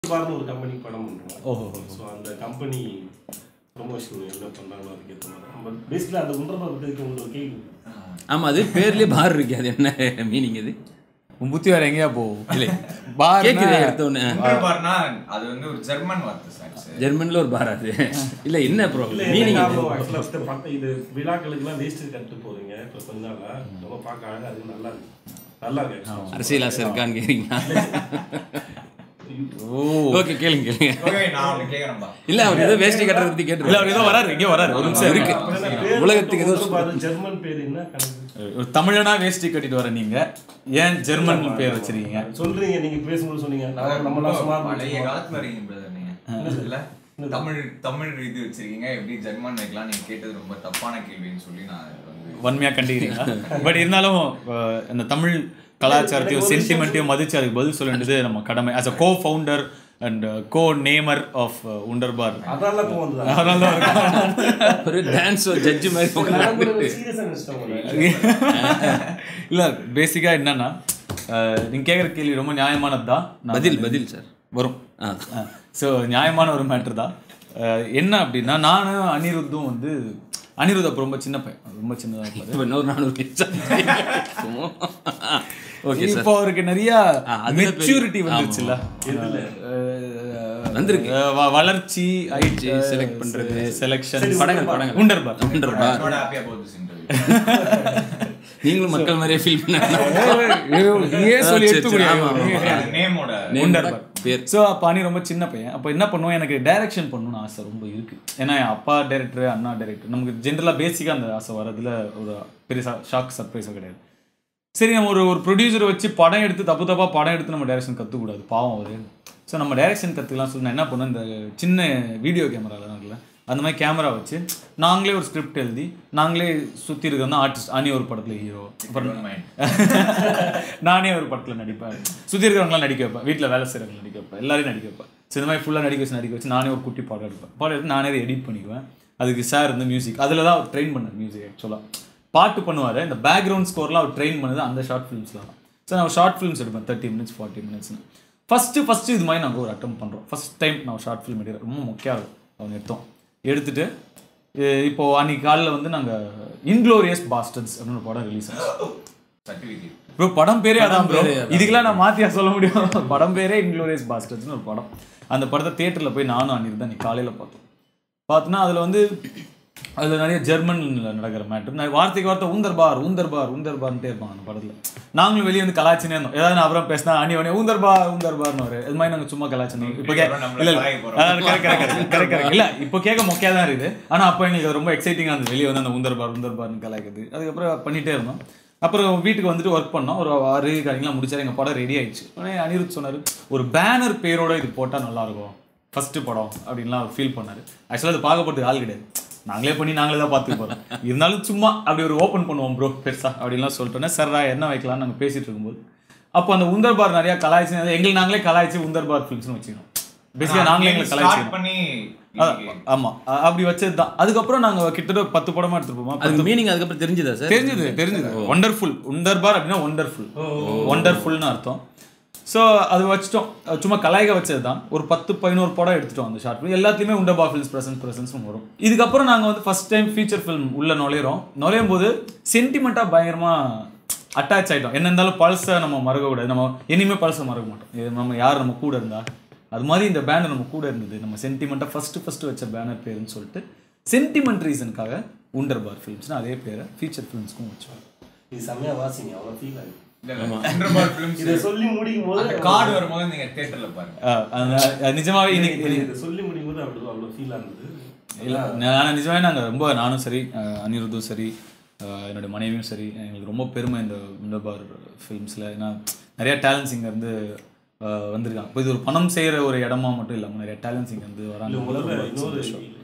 பார்னு ஒரு கம்பெனி படம் பண்ணுறோம் ஓஹோ ஸோ அந்த கம்பெனி ப்ரொமோஷன் என்ன பண்ணுறாங்களோ அதுக்கு ஏற்ற மாதிரி நம்ம பேசிக்கலாக அந்த உண்டரபா பற்றி உங்களுக்கு கேள்வி ஆமா அது பேர்லயே பார் இருக்கு அது என்ன மீனிங் இது உன் புத்தி வேற எங்கேயா போ இல்லை பார் கேக்குது எடுத்த உடனே உண்டர்பார்னா அது வந்து ஒரு ஜெர்மன் வார்த்தை சார் ஜெர்மன்ல ஒரு பார் அது இல்ல என்ன ப்ரோ இல்லை மீனிங் ஞாபகம் ஆக்சுவலாக பட்டம் இது விழாக்களுக்குலாம் வேஸ்ட்டு கட்டு போகிறீங்க இப்போ கொஞ்ச நாளா ரொம்ப பார்க்க அழகாக அது நல்லா இருக்கு நல்லா இருக்கு actually. அரசியல் ஆசை இருக்கான்னு கேக்குறீங்களா ஓ ஓகே கேளுங்க கேளுங்க ஓகே நான் ஒன்று கேட்குறேன்பா இல்ல அவர் ஏதோ வேஷ்டி கட்டுறத பத்தி இல்ல கேட்டு அவர் ஏதோ வராரு இங்கே வராரு ஒரு நிமிஷம் இருக்கு அப்புறம் என்ன பேர் உலகத்துக்கு ஏதோ மட்டும் பாரு, ஜெர்மன் பேர் என்ன கணக்கு ஒரு தமிழனா வேஷ்டி கட்டிட்டு வர நீங்க ஏன் ஜெர்மன் பேர் வச்சிருக்கீங்க சொல்றீங்க நீங்க பேசும்போது சொன்னீங்க நம்ம நம்மளாம் சுமார் பழைய காலத்துல இருக்கீங்க பிரதர் நீங்க இல்ல தமிழ் தமிழ் இது வச்சிருக்கீங்க எப்படி ஜெர்மன் வைக்கலாம் நீங்க கேட்டது ரொம்ப தப்பான கேள்வின்னு சொல்லி நான் வந்து வன்மையா கண்டிக்கிறீங்களா பட் இருந்தாலும் அஹ், இந்த தமிழ் கலாச்சாரத்தையும் சென்டிமெண்ட்டையும் மதிச்சு அதுக்கு பதில் சொல்ல வேண்டியது நம்ம கடமை as a co founder and co namer of Wunderbar அதனால இப்போ வந்து அதனால தான் இருக்கோம். ஒரு டான்ஸ் ஜட்ஜ் மாதிரி உட்கார்ந்து சீரியஸாக நினைச்சிட்டோம் இல்ல பேசிக்கா என்னன்னா அஹ், நீங்க கேக்குற கேள்வி ரொம்ப நியாயமானது தான் பதில் பதில் சார் வரும் ஆ ஸோ நியாயமான ஒரு மேட்ரு தான் அஹ், என்ன அப்படின்னா நானும் அனிருத்தும் வந்து அனிருத் அப்போ ரொம்ப சின்ன பையன் ரொம்ப சின்னதாக இருப்பாரு இப்போ இன்னொரு நானூறு ஓகே சார் இப்போ அவருக்கு நிறைய ஆ, அதுல பெரிய- மெச்சூரிட்டி வந்துருச்சுல்ல வந்திருக்கு. அஹ், வ- வளர்ச்சி ஆயிடுச்சு, select பண்றது. செலெக்ஷன் படங்கள், படங்கள். உண்டர்பார் உண்டர் பார் ரொம்ப ஹாப்பியா போகுது இன்டர்வியூ நீங்களும் மக்கள் மாதிரியே ஃபீல் பண்ண ஏன் சொல்லி சரி, எடுத்து சரி, ஆமா, ஆமா. நேமோட உண்டர்பார் பேர் ஸோ அப்போ அனி ரொம்ப சின்ன பையன் அப்போ என்ன பண்ணுவோம் எனக்கு டைரக்ஷன் பண்ணணும்னு ஆசை ரொம்ப இருக்கு ஏன்னா என் அப்பா டைரக்டர் அண்ணா டைரக்டர் நமக்கு ஜென்ரலாக பேசிக்காக அந்த ஆசை வரதுல ஒரு பெரிய ஷாக் சர்ப்ரைஸாக கிடையாது சரி நம்ம ஒரு ஒரு ப்ரொடியூசரை வச்சு படம் எடுத்து தப்பு தப்பாக படம் எடுத்து நம்ம டைரக்ஷன் கற்றுக்கூடாது பாவம் அவரு ஸோ நம்ம டைரக்ஷன் கற்றுக்கலாம் சொல்லி நான் என்ன பண்ணேன் இந்த சின்ன வீடியோ கேமராலாம் இருக்குல்ல அந்த மாதிரி கேமரா வச்சு நாங்களே ஒரு ஸ்கிரிப்ட் எழுதி நாங்களே சுற்றி இருக்கிறது ஆர்டிஸ்ட் அனி ஒரு படத்தில் ஹீரோ அப்புறம் நானே ஒரு படத்தில் நடிப்பேன் சுற்றி இருக்கிறவங்களாம் நடிக்க வைப்பேன் வீட்டில் வேலை செய்கிறவங்க நடிக்க வைப்பேன் எல்லாரையும் நடிக்க வைப்பேன் ஸோ இந்த மாதிரி ஃபுல்லாக நடிக்க வச்சு நடிக்க வச்சு நானே ஒரு குட்டி படம் எடுப்பேன் படம் எடுத்து நானே அதை எடிட் பண்ணிக்குவேன் அதுக்கு சார் வந்து மியூசிக் அதில் தான் அவர் ட்ரெயின் பண்ணார் மியூசிக் ஆக்சுவலாக பாட்டு பண்ணுவார் இந்த பேக்ரவுண்ட் ஸ்கோர்லாம் அவர் ட்ரெயின் பண்ணது அந்த ஷார்ட் ஃபிலிம்ஸில் தான் ஸோ நான் ஷார்ட் ஃபிலிம்ஸ் எடுப்பேன் தேர்ட்டி மினிட்ஸ் ஃபார்ட்டி மினிட்ஸ்னு ஃபஸ்ட்டு ஃபஸ்ட்டு இது மாதிரி நாங்கள் ஒரு அட்டம் பண்ணுறோம் ஃபஸ்ட் டைம் நான் ஷார்ட் ஃபிலிம் எடுக்கிறேன் ரொம்ப முக்கியம் அவன் எடுத்தோம் எடுத்துட்டு இ- இப்போ அன்னைக்கு காலைல வந்து நாங்கள் இன்க்ளோரியஸ் பாஸ்டர்ஸ் அப்படின்னு ஒரு படம் ரிலீஸ் ஆச்சு சர்டிஃபிகேட் ப்ரோ படம் பேரே அதான் ப்ரோ பேரே அதான். இதுக்கெல்லாம் நான் மாத்தியா சொல்ல முடியும் படம் பேரே இன்க்ளோரியஸ் பாஸ்டர்ஸ்னு ஒரு படம் அந்த படத்தை தியேட்டரில் போய் நானும் அன்னைக்கு தான் காலையில் பார்த்தோம் பார்த்தோன்னா அதில் வந்து அதில் நிறைய ஜெர்மனில் நடக்கிற மேட்ரு வார்த்தைக்கு வார்த்தை ஊந்தர்பார் ஊந்தர்பார் ஊந்தர்பார்ன்ட்டே இருப்பாங்க அந்த படத்தில் நாங்களும் வெளியே வந்து கலாச்சினே இருந்தோம் ஏதாவது நான் அப்புறம் பேசினா அணி உடனே ஊந்தர்பார் ஊந்தர்பார்னு ஒரு இது மாதிரி நாங்கள் சும்மா கலாச்சினோம் இப்போ கே நம்மள இல்லை கலாய்க்க போறோம். கரெக்ட் கரெக்ட் கரெக்ட் கரெக்ட் இல்லை இப்போ கேட்க மொக்கையாக தான் இருக்குது ஆனால் அப்போ எங்களுக்கு அது ரொம்ப எக்ஸைட்டிங்காக இருந்தது வெளியே வந்து அந்த உந்தர்பார் உந்தர்பார்னு கலாய்க்குது அதுக்கப்புறம் பண்ணிகிட்டே இருந்தோம் அப்புறம் வீட்டுக்கு வந்துட்டு ஒர்க் பண்ணோம் ஒரு ஆறு காரியங்களாம் முடிச்சாரு எங்கள் படம் ரெடி ஆயிடுச்சு உடனே அனிருத் சொன்னார் ஒரு பேனர் பேரோட இது போட்டால் நல்லாயிருக்கும் ஃபஸ்ட்டு படம் அப்படின்லாம் ஃபீல் பண்ணார் ஆக்சுவலாக அது பார்க்க போகிறதுக்கு ஆள் கிடையாது நாங்களே பண்ணி நாங்களே தான் பார்த்துக்க போகிறோம் இருந்தாலும் சும்மா அப்படி ஒரு ஓப்பன் பண்ணுவோம் ப்ரோ பெருசா அப்படின்லாம் சொல்லிட்டோன்னே சர்ரா என்ன வைக்கலாம்னு நாங்கள் பேசிகிட்டு இருக்கும்போது அப்போ அந்த உந்தர்பார் நிறையா கலாய்ச்சி எங்களுக்கு நாங்களே கலாய்ச்சி உந்தர்பார் ஃபிலிம்ஸ்னு வச்சுக்கணும் பேசிக்காக நாங்களே எங்களை ஸ்டார்ட் கலாய்ச்சி பண்ணி ஆமா அ- அப்படி வச்சது தான் அதுக்கப்புறம் நாங்க கிட்டத்தட்ட ஒரு பத்து படமா எடுத்துருப்போமா அதுக்கு மீனிங் அதுக்கப்புறம் தெரிஞ்சுதா சார் தெரிஞ்சது தெரிஞ்சது ஒண்டர்ஃபுல் உண்டர்பார் அப்படின்னா ஒண்டர்ஃபுல் ஒண்டர்ஃபுல்னு அர்த்தம் ஸோ அது வச்சிட்டோம் அது சும்மா கலாய்க வச்சது தான் ஒரு பத்து பதினோரு படம் எடுத்துட்டோம் அந்த ஷார்ட் ஃபிலிம் எல்லாத்துலேயுமே உண்டர்பா ஃபில்ம்ஸ் ப்ரெசன்ஸ் ப்ரெசன்ஸ் வரும் இதுக்கப்புறம் நாங்கள் வந்து ஃபர்ஸ்ட் டைம் ஃபீச்சர் ஃபிலிம் உள்ள நுழையிறோம் நுழையும் போது சென்டிமெண்ட்டாக பயங்கரமாக அட்டாச் ஆகிட்டோம் என்ன இருந்தாலும் பழசை நம்ம மறக்கக்கூடாது நம்ம இனிமே பழசை மறக்க மாட்டோம் இது நம்ம யார் நம்ம கூட இருந்தா அது மாதிரி இந்த பேனர் நம்ம கூட இருந்தது நம்ம சென்டிமெண்ட்டாக ஃபஸ்ட்டு ஃபஸ்ட்டு வச்ச பேனர் பேருன்னு சொல்லிட்டு சென்டிமெண்ட் ரீசனுக்காக உண்டர்பார் ஃபிலிம்ஸ்னு அதே பேரை ஃபீச்சர் ஃபிலிம்ஸ்க்கும் வச்சோம் இது செம்மையா வாசிங்க அவ்வளோ ஃபீல் ஆகுது இன்டர்பால் ஃபிலிம்ஸ் இதை சொல்லி முடிக்கும் போது அந்த கார்டு வரும்போது நீங்க தியேட்டர்ல பாருங்க அஹ் அந்த- அது நிஜமாவே இன்னைக்கு எனக்கு இதை சொல்லி முடிக்கும் போது அப்படி அவ்வளோ ஃபீல் ஆகுது இல்லை நான் நிஜமாவே நாங்கள் ரொம்ப நானும் சரி அஹ் அனிருத்தும் சரி அஹ் என்னோட மனைவியும் சரி எங்களுக்கு ரொம்ப பெருமை இந்த உண்டர்பார் ஃபிலிம்ஸில் ஏன்னா நிறைய டேலண்ட்ஸ் இங்கேருந்து வந்திருக்காங்க இப்போ இது ஒரு பணம் செய்கிற ஒரு இடமா மட்டும் இல்லாமல் நிறைய டேலண்ட்ஸ் இங்கேருந்து இல்ல வராங்க முதல்ல ரொம்ப இன்னொரு சந்தோஷம்.